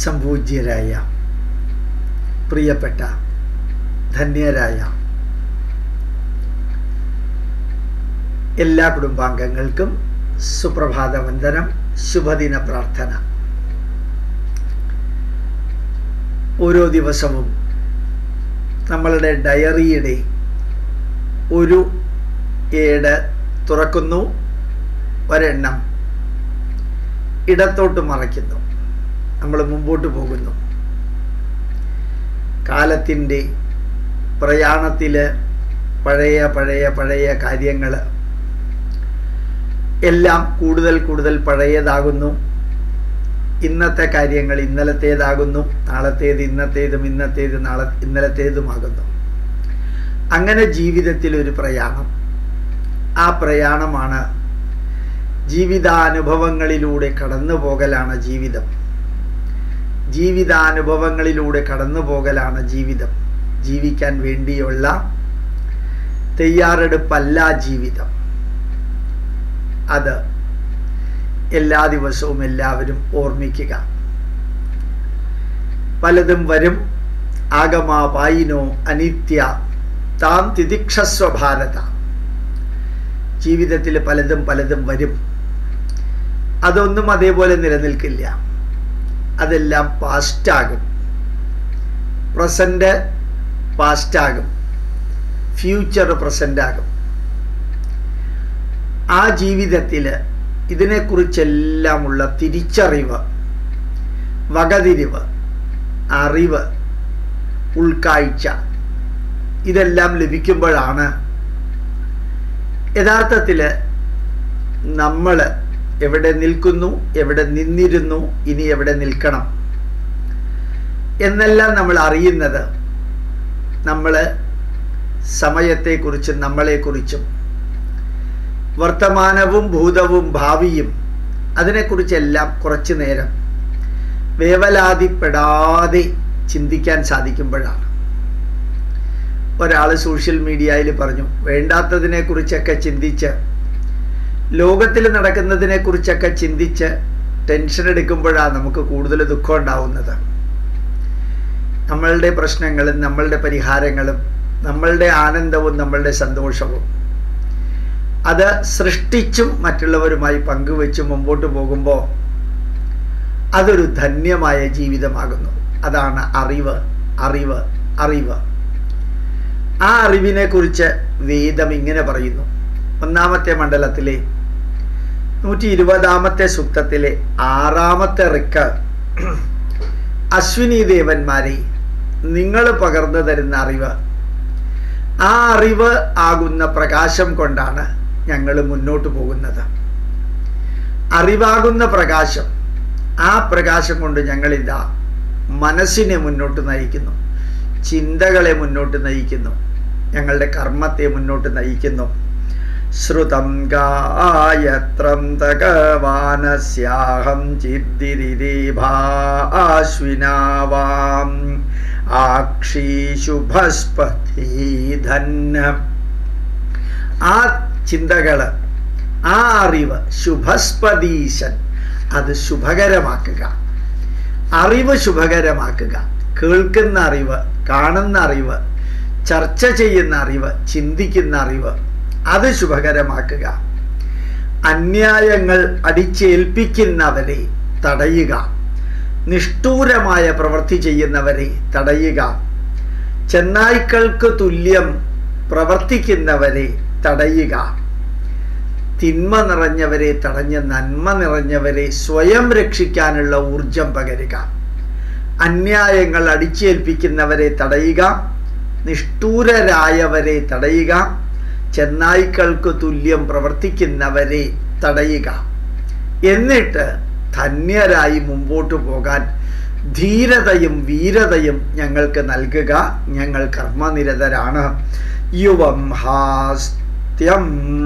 സംപൂജ്യരായ പ്രിയപ്പെട്ട ധന്യരായ എല്ലാ കുടുംബാംഗങ്ങൾക്കും സുപ്രഭാത വന്ദനം ശുഭദിന പ്രാർത്ഥന ഓരോ ദിവസവും നമ്മളുടെ ഡയറിയുടെ ഒരു ഏട് തുറക്കുന്നു ഒരെണ്ണം ഇടത്തോട്ട് മറയ്ക്കുന്നു നമ്മൾ മുമ്പോട്ട് പോകുന്നു കാലത്തിൻ്റെ പ്രയാണത്തിൽ പഴയ പഴയ പഴയ കാര്യങ്ങൾ എല്ലാം കൂടുതൽ കൂടുതൽ പഴയതാകുന്നു ഇന്നത്തെ കാര്യങ്ങൾ ഇന്നലത്തേതാകുന്നു നാളത്തേത് ഇന്നത്തേതും ഇന്നത്തേത് നാളെ ഇന്നലത്തേതുമാകുന്നു അങ്ങനെ ജീവിതത്തിൽ ഒരു പ്രയാണം ആ പ്രയാണമാണ് ജീവിതാനുഭവങ്ങളിലൂടെ കടന്നു പോകലാണ് ജീവിതം ജീവിതാനുഭവങ്ങളിലൂടെ കടന്നു പോകലാണ് ജീവിതം ജീവിക്കാൻ വേണ്ടിയുള്ള തയ്യാറെടുപ്പല്ല ജീവിതം അത് എല്ലാ ദിവസവും എല്ലാവരും ഓർമ്മിക്കുക പലതും വരും ആഗമാപായിനോ അനിത്യ താം തിദിക്ഷസ്വ ഭാരത ജീവിതത്തിൽ പലതും പലതും വരും അതൊന്നും അതേപോലെ നിലനിൽക്കില്ല അതെല്ലാം പാസ്റ്റാകും പ്രസൻറ്റ് പാസ്റ്റാകും ഫ്യൂച്ചർ പ്രസൻ്റ് ആകും ആ ജീവിതത്തിൽ ഇതിനെക്കുറിച്ചെല്ലാമുള്ള തിരിച്ചറിവ് വകതിരിവ് അറിവ് ഉൾക്കാഴ്ച ഇതെല്ലാം ലഭിക്കുമ്പോഴാണ് യഥാർത്ഥത്തിൽ നമ്മൾ എവിടെ നിൽക്കുന്നു എവിടെ നിന്നിരുന്നു ഇനി എവിടെ നിൽക്കണം എന്നെല്ലാം നമ്മൾ അറിയുന്നത് നമ്മൾ സമയത്തെക്കുറിച്ചും നമ്മളെക്കുറിച്ചും വർത്തമാനവും ഭൂതവും ഭാവിയും അതിനെക്കുറിച്ചെല്ലാം കുറച്ചു നേരം വേവലാതിപ്പെടാതെ ചിന്തിക്കാൻ സാധിക്കുമ്പോഴാണ് ഒരാൾ സോഷ്യൽ മീഡിയയിൽ പറഞ്ഞു വേണ്ടാത്തതിനെക്കുറിച്ചൊക്കെ ചിന്തിച്ച് ലോകത്തിൽ നടക്കുന്നതിനെക്കുറിച്ചൊക്കെ ചിന്തിച്ച് ടെൻഷൻ എടുക്കുമ്പോഴാണ് നമുക്ക് കൂടുതൽ ദുഃഖം ഉണ്ടാവുന്നത് നമ്മളുടെ പ്രശ്നങ്ങളും നമ്മളുടെ പരിഹാരങ്ങളും നമ്മളുടെ ആനന്ദവും നമ്മളുടെ സന്തോഷവും അത് സൃഷ്ടിച്ചും മറ്റുള്ളവരുമായി പങ്കുവെച്ചും മുമ്പോട്ട് പോകുമ്പോൾ അതൊരു ധന്യമായ ജീവിതമാകുന്നു അതാണ് അറിവ് അറിവ് അറിവ് ആ അറിവിനെ കുറിച്ച് വേദം ഇങ്ങനെ പറയുന്നു ഒന്നാമത്തെ മണ്ഡലത്തിലെ നൂറ്റി ഇരുപതാമത്തെ സൂക്തത്തിലെ ആറാമത്തെ റിക്ക് അശ്വിനി ദേവന്മാരെ നിങ്ങൾ പകർന്നു തരുന്ന അറിവ് ആ അറിവ് ആകുന്ന പ്രകാശം കൊണ്ടാണ് ഞങ്ങൾ മുന്നോട്ട് പോകുന്നത് അറിവാകുന്ന പ്രകാശം ആ പ്രകാശം കൊണ്ട് ഞങ്ങളിതാ മനസ്സിനെ മുന്നോട്ട് നയിക്കുന്നു ചിന്തകളെ മുന്നോട്ട് നയിക്കുന്നു ഞങ്ങളുടെ കർമ്മത്തെ മുന്നോട്ട് നയിക്കുന്നു ശ്രുതം ഗായത്രം തകവാനസ്യാഹം ചിദ്ദിരിഭാശ്വിനാവാം ആക്ഷീശുഭസ്പതിധന്ന ആ ചിന്തകള് ആ അറിവ് ശുഭസ്പതീശൻ അത് ശുഭകരമാക്കുക അറിവ് ശുഭകരമാക്കുക കേൾക്കുന്ന അറിവ് കാണുന്ന അറിവ് ചർച്ച ചെയ്യുന്ന അറിവ് ചിന്തിക്കുന്ന അറിവ് അത് ശുഭകരമാക്കുക അന്യായങ്ങൾ അടിച്ചേൽപ്പിക്കുന്നവരെ തടയുക നിഷ്ഠൂരമായ പ്രവൃത്തി ചെയ്യുന്നവരെ തടയുക ചെന്നായ്ക്കൾക്ക് തുല്യം പ്രവർത്തിക്കുന്നവരെ തടയുക തിന്മ നിറഞ്ഞവരെ തടഞ്ഞ് നന്മ നിറഞ്ഞവരെ സ്വയം രക്ഷിക്കാനുള്ള ഊർജം പകരുക അന്യായങ്ങൾ അടിച്ചേൽപ്പിക്കുന്നവരെ തടയുക നിഷ്ഠൂരരായവരെ തടയുക ചെന്നായ്ക്കൾക്ക് തുല്യം പ്രവർത്തിക്കുന്നവരെ തടയുക എന്നിട്ട് ധന്യരായി മുമ്പോട്ട് പോകാൻ ധീരതയും വീരതയും ഞങ്ങൾക്ക് നൽകുക ഞങ്ങൾ കർമ്മനിരതരാണ് യുവം ഹാസ്ത്യം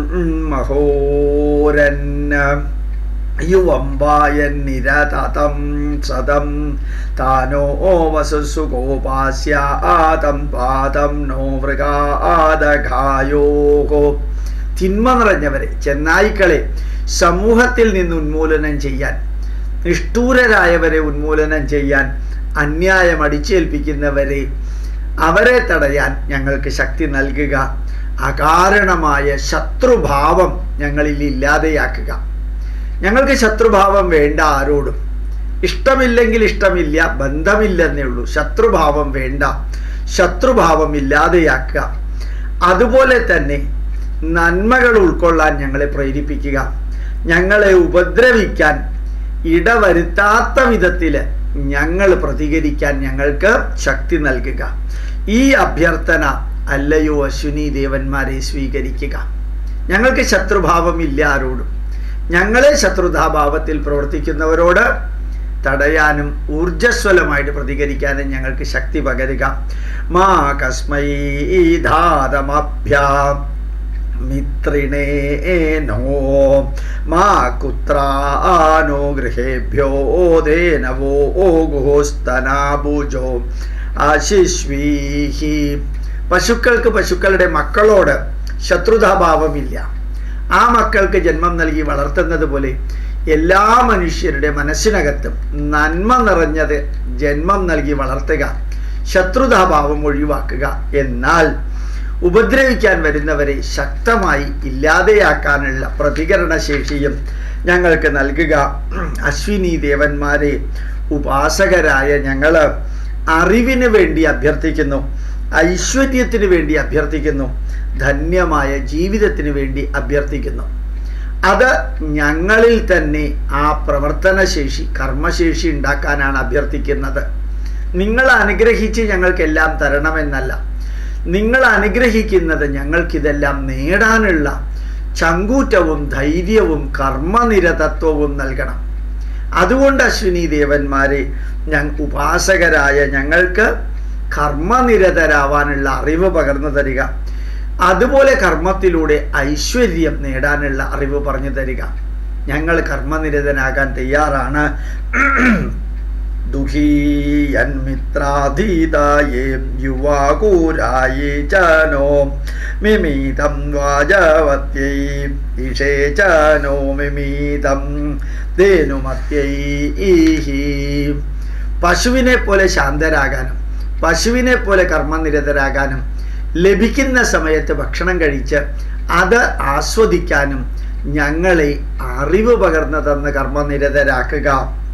മഹോരന്ന യുവം വായൻ നിരതം സതം താനോ വസസ്സു ഗോപാസ്യാതം പാദം നോ മൃഗാദഘായോഹോ തിന്മ നിറഞ്ഞവരെ ചെന്നായ്ക്കളെ സമൂഹത്തിൽ നിന്ന് ഉന്മൂലനം ചെയ്യാൻ നിഷ്ഠൂരരായവരെ ഉന്മൂലനം ചെയ്യാൻ അന്യായം അടിച്ചേൽപ്പിക്കുന്നവരെ അവരെ തടയാൻ ഞങ്ങൾക്ക് ശക്തി നൽകുക അകാരണമായ ശത്രുഭാവം ഞങ്ങളിൽ ഇല്ലാതെയാക്കുക ഞങ്ങൾക്ക് ശത്രുഭാവം വേണ്ട ആരോടും ഇഷ്ടമില്ലെങ്കിൽ ഇഷ്ടമില്ല ബന്ധമില്ലെന്നേ ഉള്ളൂ ശത്രുഭാവം വേണ്ട ശത്രുഭാവം ഇല്ലാതെയാക്കുക അതുപോലെ തന്നെ നന്മകൾ ഉൾക്കൊള്ളാൻ ഞങ്ങളെ പ്രേരിപ്പിക്കുക ഞങ്ങളെ ഉപദ്രവിക്കാൻ ഇടവരുത്താത്ത വിധത്തിൽ ഞങ്ങൾ പ്രതികരിക്കാൻ ഞങ്ങൾക്ക് ശക്തി നൽകുക ഈ അഭ്യർത്ഥന അല്ലയോ അശ്വിനി ദേവന്മാരെ സ്വീകരിക്കുക ഞങ്ങൾക്ക് ശത്രുഭാവമില്ല ആരോടും ഞങ്ങളെ ശത്രുതാഭാവത്തിൽ പ്രവർത്തിക്കുന്നവരോട് തടയാനും ഊർജസ്വലമായിട്ട് പ്രതികരിക്കാനും ഞങ്ങൾക്ക് ശക്തി പകരുക മാ കസ്മൈ ധാതമഭ്യാം മിത്രിണേ നോ മാ കുത്രാനോ ഗൃഹേഭ്യോ ദേനവോ ഗുഹോസ്തനാഭുജോ ആശിഷ്വീഹി പശുക്കൾക്ക് പശുക്കളുടെ മക്കളോട് ശത്രുതാഭാവമില്ല ആ മക്കൾക്ക് ജന്മം നൽകി വളർത്തുന്നത് പോലെ എല്ലാ മനുഷ്യരുടെ മനസ്സിനകത്തും നന്മ നിറഞ്ഞത് ജന്മം നൽകി വളർത്തുക ശത്രുതാഭാവം ഒഴിവാക്കുക എന്നാൽ ഉപദ്രവിക്കാൻ വരുന്നവരെ ശക്തമായി ഇല്ലാതെയാക്കാനുള്ള പ്രതികരണ ശേഷിയും ഞങ്ങൾക്ക് നൽകുക അശ്വിനി ദേവന്മാരെ ഉപാസകരായ ഞങ്ങൾ അറിവിന് വേണ്ടി അഭ്യർത്ഥിക്കുന്നു ഐശ്വര്യത്തിന് വേണ്ടി അഭ്യർത്ഥിക്കുന്നു ധന്യമായ ജീവിതത്തിന് വേണ്ടി അഭ്യർത്ഥിക്കുന്നു അത് ഞങ്ങളിൽ തന്നെ ആ പ്രവർത്തനശേഷി കർമ്മശേഷി ഉണ്ടാക്കാനാണ് അഭ്യർത്ഥിക്കുന്നത് നിങ്ങൾ അനുഗ്രഹിച്ച് ഞങ്ങൾക്കെല്ലാം തരണമെന്നല്ല നിങ്ങൾ അനുഗ്രഹിക്കുന്നത് ഞങ്ങൾക്കിതെല്ലാം നേടാനുള്ള ചങ്കൂറ്റവും ധൈര്യവും കർമ്മനിരതത്വവും നൽകണം അതുകൊണ്ട് അശ്വിനി ദേവന്മാരെ ഞാൻ ഉപാസകരായ ഞങ്ങൾക്ക് കർമ്മനിരതരാവാനുള്ള അറിവ് പകർന്നു തരിക അതുപോലെ കർമ്മത്തിലൂടെ ഐശ്വര്യം നേടാനുള്ള അറിവ് പറഞ്ഞു തരിക ഞങ്ങൾ കർമ്മനിരതനാകാൻ തയ്യാറാണ് ദുഹീയന്മിത്രാധീതായേ യുവാകൂരായേ ചനോ മിമീതം വാജവത്യൈ ഇഷേ ചനോ മിമീതം ധേനുമത്യൈ പശുവിനെ പോലെ ശാന്തരാകാനും പശുവിനെ പോലെ കർമ്മനിരതരാകാനും ലഭിക്കുന്ന സമയത്ത് ഭക്ഷണം കഴിച്ച് അത് ആസ്വദിക്കാനും ഞങ്ങളെ അറിവ് പകർന്നു തന്ന് കർമ്മനിരതരാക്കുക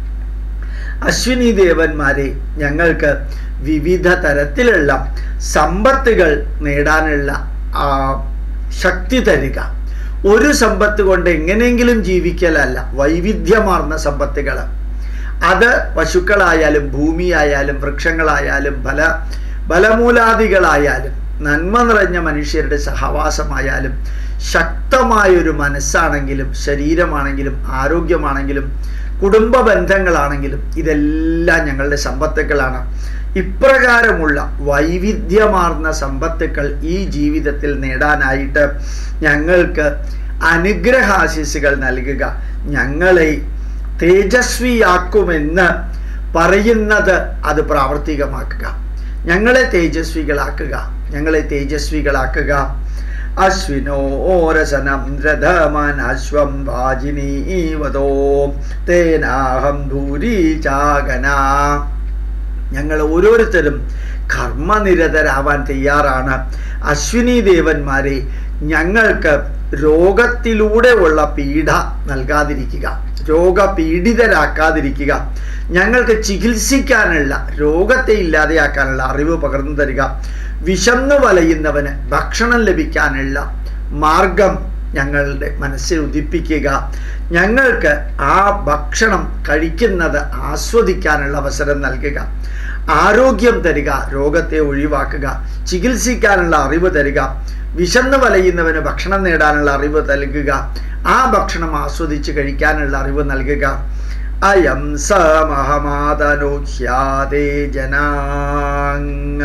അശ്വിനി ദേവന്മാരെ ഞങ്ങൾക്ക് വിവിധ തരത്തിലുള്ള സമ്പത്തുകൾ നേടാനുള്ള ആ ശക്തി തരിക ഒരു സമ്പത്ത് കൊണ്ട് എങ്ങനെയെങ്കിലും ജീവിക്കലല്ല വൈവിധ്യമാർന്ന സമ്പത്തുകൾ അത് പശുക്കളായാലും ഭൂമിയായാലും വൃക്ഷങ്ങളായാലും ബല ബലമൂലാദികളായാലും നന്മ നിറഞ്ഞ മനുഷ്യരുടെ സഹവാസമായാലും ശക്തമായൊരു മനസ്സാണെങ്കിലും ശരീരമാണെങ്കിലും ആരോഗ്യമാണെങ്കിലും കുടുംബ ബന്ധങ്ങളാണെങ്കിലും ഇതെല്ലാം ഞങ്ങളുടെ സമ്പത്തുക്കളാണ് ഇപ്രകാരമുള്ള വൈവിധ്യമാർന്ന സമ്പത്തുക്കൾ ഈ ജീവിതത്തിൽ നേടാനായിട്ട് ഞങ്ങൾക്ക് അനുഗ്രഹാശിസുകൾ നൽകുക ഞങ്ങളെ തേജസ്വിയാക്കുമെന്ന് പറയുന്നത് അത് പ്രാവർത്തികമാക്കുക ഞങ്ങളെ തേജസ്വികളാക്കുക ഞങ്ങളെ തേജസ്വികളാക്കുക അശ്വിനോരസനം രഥമനശ്വം വാജിനീവതോ തേനാഹം ധൂരീചാകന ഞങ്ങൾ ഓരോരുത്തരും കർമ്മനിരതരാവാൻ തയ്യാറാണ് അശ്വിനി ദേവന്മാരെ ഞങ്ങൾക്ക് രോഗത്തിലൂടെ ഉള്ള പീഡ നൽകാതിരിക്കുക രോഗപീഡിതരാക്കാതിരിക്കുക ഞങ്ങൾക്ക് ചികിത്സിക്കാനുള്ള രോഗത്തെ ഇല്ലാതെയാക്കാനുള്ള അറിവ് പകർന്നു തരിക വിശന്നു വലയുന്നവന് ഭക്ഷണം ലഭിക്കാനുള്ള മാർഗം ഞങ്ങളുടെ മനസ്സിൽ ഉദിപ്പിക്കുക ഞങ്ങൾക്ക് ആ ഭക്ഷണം കഴിക്കുന്നത് ആസ്വദിക്കാനുള്ള അവസരം നൽകുക ആരോഗ്യം തരിക രോഗത്തെ ഒഴിവാക്കുക ചികിത്സിക്കാനുള്ള അറിവ് തരിക വിശന്ന് വലയുന്നവന് ഭക്ഷണം നേടാനുള്ള അറിവ് നൽകുക ആ ഭക്ഷണം ആസ്വദിച്ച് കഴിക്കാനുള്ള അറിവ് നൽകുക അയം സമഹമാതനുഹ്യാതേ ജനാങ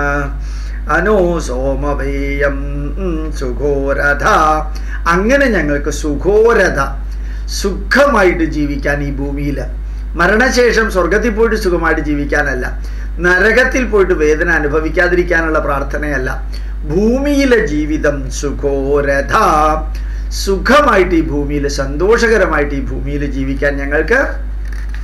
അനോ സോമവേയം സുഘോരഥ അങ്ങനെ ഞങ്ങൾക്ക് സുഘോരഥ സുഖമായിട്ട് ജീവിക്കാൻ ഈ ഭൂമിയിൽ മരണശേഷം സ്വർഗത്തിൽ പോയിട്ട് സുഖമായിട്ട് ജീവിക്കാനല്ല നരകത്തിൽ പോയിട്ട് വേദന അനുഭവിക്കാതിരിക്കാനുള്ള പ്രാർത്ഥനയല്ല ഭൂമിയിലെ ജീവിതം സുഖോരഥ സുഖമായിട്ട് ഈ ഭൂമിയിൽ സന്തോഷകരമായിട്ട് ഈ ഭൂമിയിൽ ജീവിക്കാൻ ഞങ്ങൾക്ക്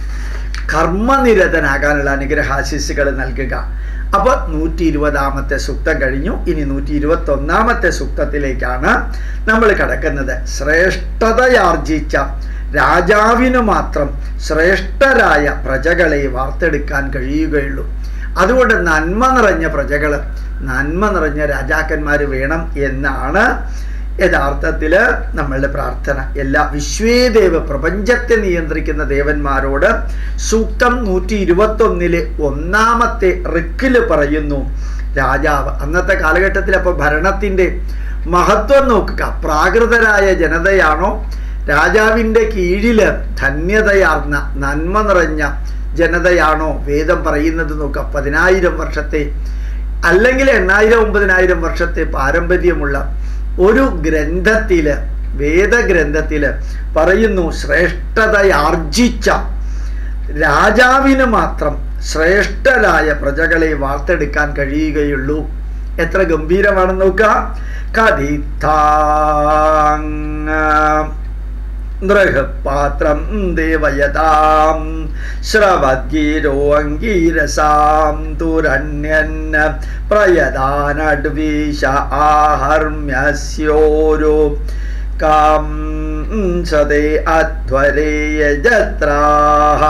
കർമ്മനിരതനാകാനുള്ള അനുഗ്രഹാശിസുകൾ നൽകുക അപ്പോൾ നൂറ്റി ഇരുപതാമത്തെ സൂക്തം കഴിഞ്ഞു ഇനി നൂറ്റി ഇരുപത്തി ഒന്നാമത്തെ സൂക്തത്തിലേക്കാണ് നമ്മൾ കടക്കുന്നത് ശ്രേഷ്ഠതയാർജിച്ച രാജാവിന് മാത്രം ശ്രേഷ്ഠരായ പ്രജകളെ വാർത്തെടുക്കാൻ കഴിയുകയുള്ളൂ അതുകൊണ്ട് നന്മ നിറഞ്ഞ പ്രജകൾ നന്മ നിറഞ്ഞ രാജാക്കന്മാർ വേണം എന്നാണ് യഥാർത്ഥത്തിൽ നമ്മളുടെ പ്രാർത്ഥന എല്ലാ വിശ്വേദേവ പ്രപഞ്ചത്തെ നിയന്ത്രിക്കുന്ന ദേവന്മാരോട് സൂക്തം നൂറ്റി ഇരുപത്തൊന്നില് ഒന്നാമത്തെ റിക്കില് പറയുന്നു രാജാവ് അന്നത്തെ കാലഘട്ടത്തിൽ അപ്പോൾ ഭരണത്തിൻ്റെ മഹത്വം നോക്കുക പ്രാകൃതരായ ജനതയാണോ രാജാവിൻ്റെ കീഴിൽ ധന്യതയാർന്ന നന്മ നിറഞ്ഞ ജനതയാണോ വേദം പറയുന്നത് നോക്കുക പതിനായിരം വർഷത്തെ അല്ലെങ്കിൽ എണ്ണായിരം ഒമ്പതിനായിരം വർഷത്തെ പാരമ്പര്യമുള്ള ഒരു ഗ്രന്ഥത്തില് വേദഗ്രന്ഥത്തില് പറയുന്നു ശ്രേഷ്ഠതയാർജിച്ച രാജാവിന് മാത്രം ശ്രേഷ്ഠരായ പ്രജകളെ വാർത്തെടുക്കാൻ കഴിയുകയുള്ളൂ എത്ര ഗംഭീരമാണെന്ന് നോക്കുക കഥിത്താങ് നൃഹപാത്രം ദേവയതാം ശ്രവദ്ഗീരോ അംഗീരസാം തുരണ്യന്ന പ്രയതാനഡ്വീശ ആഹർമ്യസ്യോരോ കാം സദേ അധ്വരേയജത്രാഹ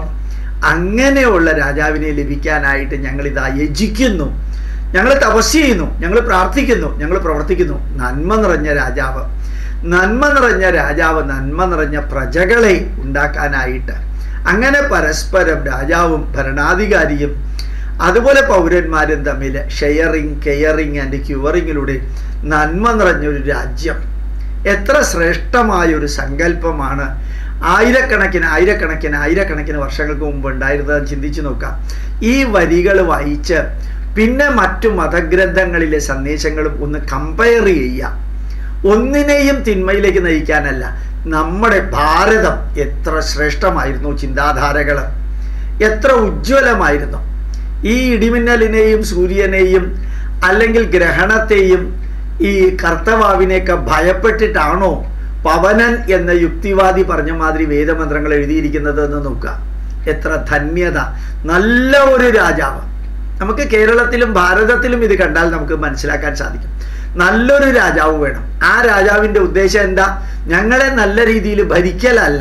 അങ്ങനെയുള്ള രാജാവിനെ ലഭിക്കാനായിട്ട് ഞങ്ങൾ ഇതാ യജിക്കുന്നു ഞങ്ങൾ തപസ് ചെയ്യുന്നു ഞങ്ങൾ പ്രാർത്ഥിക്കുന്നു ഞങ്ങൾ പ്രവർത്തിക്കുന്നു നന്മ നിറഞ്ഞ രാജാവ് നന്മ നിറഞ്ഞ രാജാവ് നന്മ നിറഞ്ഞ പ്രജകളെ ഉണ്ടാക്കാനായിട്ട് അങ്ങനെ പരസ്പരം രാജാവും ഭരണാധികാരിയും അതുപോലെ പൗരന്മാരും തമ്മിൽ ഷെയറിങ് കെയറിങ് ആൻഡ് ക്യൂവറിങ്ങിലൂടെ നന്മ നിറഞ്ഞൊരു രാജ്യം എത്ര ശ്രേഷ്ഠമായ ഒരു സങ്കല്പമാണ് ആയിരക്കണക്കിന് ആയിരക്കണക്കിന് ആയിരക്കണക്കിന് വർഷങ്ങൾക്ക് മുമ്പ് ഉണ്ടായിരുന്നത് ചിന്തിച്ചു നോക്കാം ഈ വരികൾ വായിച്ച് പിന്നെ മറ്റു മതഗ്രന്ഥങ്ങളിലെ സന്ദേശങ്ങളും ഒന്ന് കമ്പയർ ചെയ്യുക ഒന്നിനെയും തിന്മയിലേക്ക് നയിക്കാനല്ല നമ്മുടെ ഭാരതം എത്ര ശ്രേഷ്ഠമായിരുന്നു ചിന്താധാരകൾ എത്ര ഉജ്ജ്വലമായിരുന്നു ഈ ഇടിമിന്നലിനെയും സൂര്യനെയും അല്ലെങ്കിൽ ഗ്രഹണത്തെയും ഈ കർത്തവാവിനെയൊക്കെ ഭയപ്പെട്ടിട്ടാണോ പവനൻ എന്ന യുക്തിവാദി പറഞ്ഞ മാതിരി വേദമന്ത്രങ്ങൾ എഴുതിയിരിക്കുന്നത് എന്ന് നോക്കുക എത്ര ധന്യത നല്ല ഒരു രാജാവ് നമുക്ക് കേരളത്തിലും ഭാരതത്തിലും ഇത് കണ്ടാൽ നമുക്ക് മനസ്സിലാക്കാൻ സാധിക്കും നല്ലൊരു രാജാവ് വേണം ആ രാജാവിൻ്റെ ഉദ്ദേശം എന്താ ഞങ്ങളെ നല്ല രീതിയിൽ ഭരിക്കലല്ല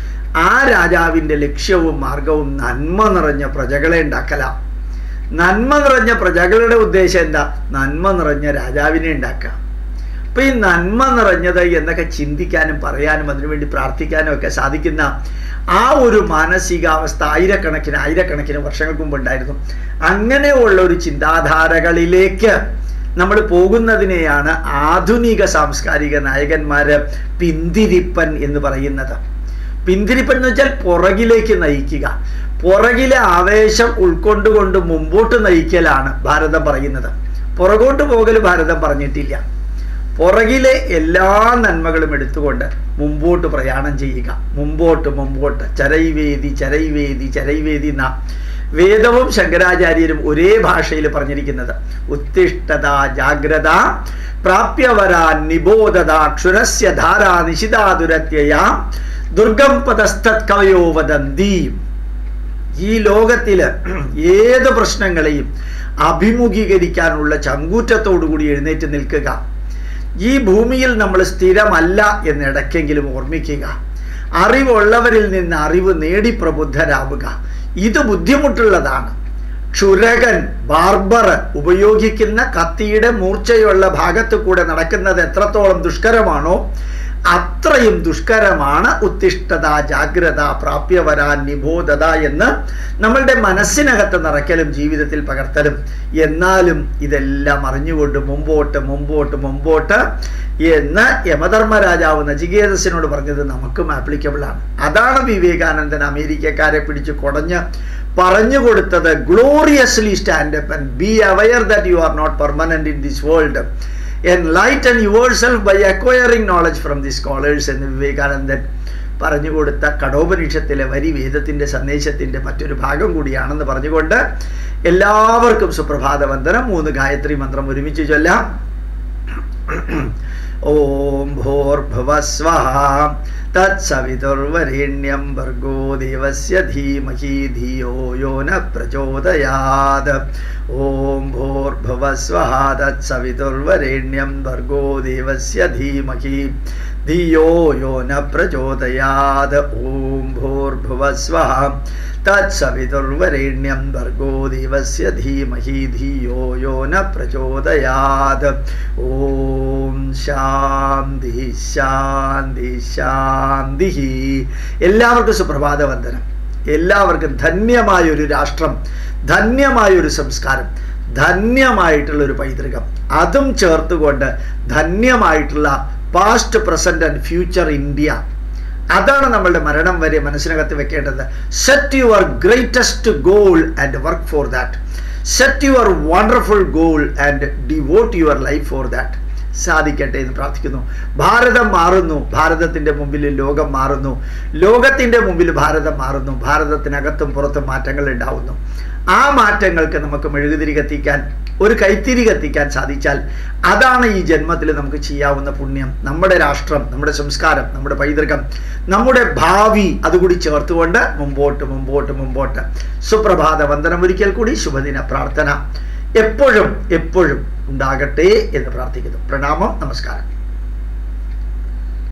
ആ രാജാവിൻ്റെ ലക്ഷ്യവും മാർഗവും നന്മ നിറഞ്ഞ പ്രജകളെ ഉണ്ടാക്കലാണ് നന്മ നിറഞ്ഞ പ്രജകളുടെ ഉദ്ദേശം എന്താ നന്മ നിറഞ്ഞ രാജാവിനെ ഉണ്ടാക്കുക അപ്പൊ ഈ നന്മ നിറഞ്ഞത് എന്നൊക്കെ ചിന്തിക്കാനും പറയാനും അതിനുവേണ്ടി പ്രാർത്ഥിക്കാനും ഒക്കെ സാധിക്കുന്ന ആ ഒരു മാനസികാവസ്ഥ ആയിരക്കണക്കിന് ആയിരക്കണക്കിന് വർഷങ്ങൾക്ക് മുമ്പ് ഉണ്ടായിരുന്നു അങ്ങനെയുള്ള ഒരു ചിന്താധാരകളിലേക്ക് നമ്മൾ പോകുന്നതിനെയാണ് ആധുനിക സാംസ്കാരിക നായകന്മാര് പിന്തിരിപ്പൻ എന്ന് പറയുന്നത് പിന്തിരിപ്പൻ എന്ന് വെച്ചാൽ പുറകിലേക്ക് നയിക്കുക പുറകിലെ ആവേശം ഉൾക്കൊണ്ടുകൊണ്ട് മുമ്പോട്ട് നയിക്കലാണ് ഭാരതം പറയുന്നത് പുറകോട്ട് പോകൽ ഭാരതം പറഞ്ഞിട്ടില്ല പുറകിലെ എല്ലാ നന്മകളും എടുത്തുകൊണ്ട് മുമ്പോട്ട് പ്രയാണം ചെയ്യുക മുമ്പോട്ട് മുമ്പോട്ട് ചരൈവേദി ചരൈവേദി ചരൈവേദി എന്ന വേദവും ശങ്കരാചാര്യരും ഒരേ ഭാഷയിൽ പറഞ്ഞിരിക്കുന്നത് ഉത്തിഷ്ഠത ജാഗ്രത പ്രാപ്യവരാൻ നിബോധത ക്ഷുരസ്യ ധാരാ നിശിതാതുരത്യയ ദുർഗം പദസ്ഥത് കവയോ വദന്തി ഈ ലോകത്തില് ഏത് പ്രശ്നങ്ങളെയും അഭിമുഖീകരിക്കാനുള്ള ചങ്കൂറ്റത്തോടുകൂടി എഴുന്നേറ്റ് നിൽക്കുക ഈ ഭൂമിയിൽ നമ്മൾ സ്ഥിരമല്ല എന്നിടയ്ക്കെങ്കിലും ഓർമ്മിക്കുക അറിവുള്ളവരിൽ നിന്ന് അറിവ് നേടി പ്രബുദ്ധരാവുക ഇത് ബുദ്ധിമുട്ടുള്ളതാണ് ക്ഷുരകൻ ബാർബർ ഉപയോഗിക്കുന്ന കത്തിയുടെ മൂർച്ചയുള്ള ഭാഗത്ത് കൂടെ നടക്കുന്നത് എത്രത്തോളം ദുഷ്കരമാണോ അത്രയും ദുഷ്കരമാണ് ഉത്തിഷ്ഠത ജാഗ്രത പ്രാപ്യവരാൻ നിബോധത എന്ന് നമ്മളുടെ മനസ്സിനകത്ത് നിറയ്ക്കലും ജീവിതത്തിൽ പകർത്തലും എന്നാലും ഇതെല്ലാം അറിഞ്ഞുകൊണ്ട് മുമ്പോട്ട് മുമ്പോട്ട് മുമ്പോട്ട് എന്ന് യമധർമ്മരാജാവ് നചികേതസിനോട് പറഞ്ഞത് നമുക്കും ആപ്ലിക്കബിൾ ആണ് അതാണ് വിവേകാനന്ദൻ അമേരിക്കക്കാരെ പിടിച്ച് കുടഞ്ഞ് പറഞ്ഞു കൊടുത്തത് gloriously stand up and be aware that you are not permanent in this world enlighten yourself by acquiring knowledge from the scholars എന്ന് വിവേകാനന്ദൻ പറഞ്ഞു കൊടുത്ത കടോപനിഷത്തിലെ വരി വേദത്തിൻ്റെ സന്ദേശത്തിൻ്റെ മറ്റൊരു ഭാഗം കൂടിയാണെന്ന് പറഞ്ഞുകൊണ്ട് എല്ലാവർക്കും സുപ്രഭാത വന്ദനം മൂന്ന് ഗായത്രി മന്ത്രം ഒരുമിച്ച് ചൊല്ലാം ഓം ഭൂർഭുവസ്വ തത്സവിതുർവരേണ്യം ഭർഗോ ദേവസ്യ ധീമഹി ധിയോ യോ ന പ്രചോദയാത് ഓം ഭൂർഭുവസ്വഹ തത്സവിതുർവരേണ്യം ഭർഗോ ദേവസ്യ ധീമഹി ധിയോ യോ ന പ്രചോദയാത് ഓം ഭൂർഭുവസ്വഹ തത്സവിതുർവരേണ്യം ഭർഗോ ദേവസ്യ ധീമഹി ധിയോ യോ ന പ്രചോദയാത് ഓം ശാന്തി ശാന്തി ശാന്തി എല്ലാവർക്കും സുപ്രഭാത വന്ദനം എല്ലാവർക്കും ധന്യമായൊരു രാഷ്ട്രം ധന്യമായൊരു സംസ്കാരം ധന്യമായിട്ടുള്ള ഒരു പൈതൃകം അതും ചേർത്തുകൊണ്ട് ധന്യമായിട്ടുള്ള past present and future India അതാണ് നമ്മളുടെ മരണം വരെ മനസ്സിനകത്ത് വെക്കേണ്ടത് set your greatest goal and work for that set your wonderful goal and devote your life for that സാധിക്കട്ടെ എന്ന് പ്രാർത്ഥിക്കുന്നു ഭാരതം മാറുന്നു ഭാരതത്തിൻ്റെ മുമ്പിൽ ലോകം മാറുന്നു ലോകത്തിൻ്റെ മുമ്പിൽ ഭാരതം മാറുന്നു ഭാരതത്തിനകത്തും പുറത്തും മാറ്റങ്ങൾ ഉണ്ടാവുന്നു ആ മാറ്റങ്ങൾക്ക് നമുക്ക് മെഴുകുതിരി കത്തിക്കാൻ ഒരു കൈത്തിരി കത്തിക്കാൻ സാധിച്ചാൽ അതാണ് ഈ ജന്മത്തിൽ നമുക്ക് ചെയ്യാവുന്ന പുണ്യം നമ്മുടെ രാഷ്ട്രം നമ്മുടെ സംസ്കാരം നമ്മുടെ പൈതൃകം നമ്മുടെ ഭാവി അതുകൂടി ചേർത്തുകൊണ്ട് മുമ്പോട്ട് മുമ്പോട്ട് മുമ്പോട്ട് സുപ്രഭാത വന്ദനം ഒരിക്കൽ കൂടി ശുഭദിന പ്രാർത്ഥന എപ്പോഴും എപ്പോഴും ഉണ്ടാകട്ടെ എന്ന് പ്രാർത്ഥിക്കുന്നു പ്രണാമം നമസ്കാരം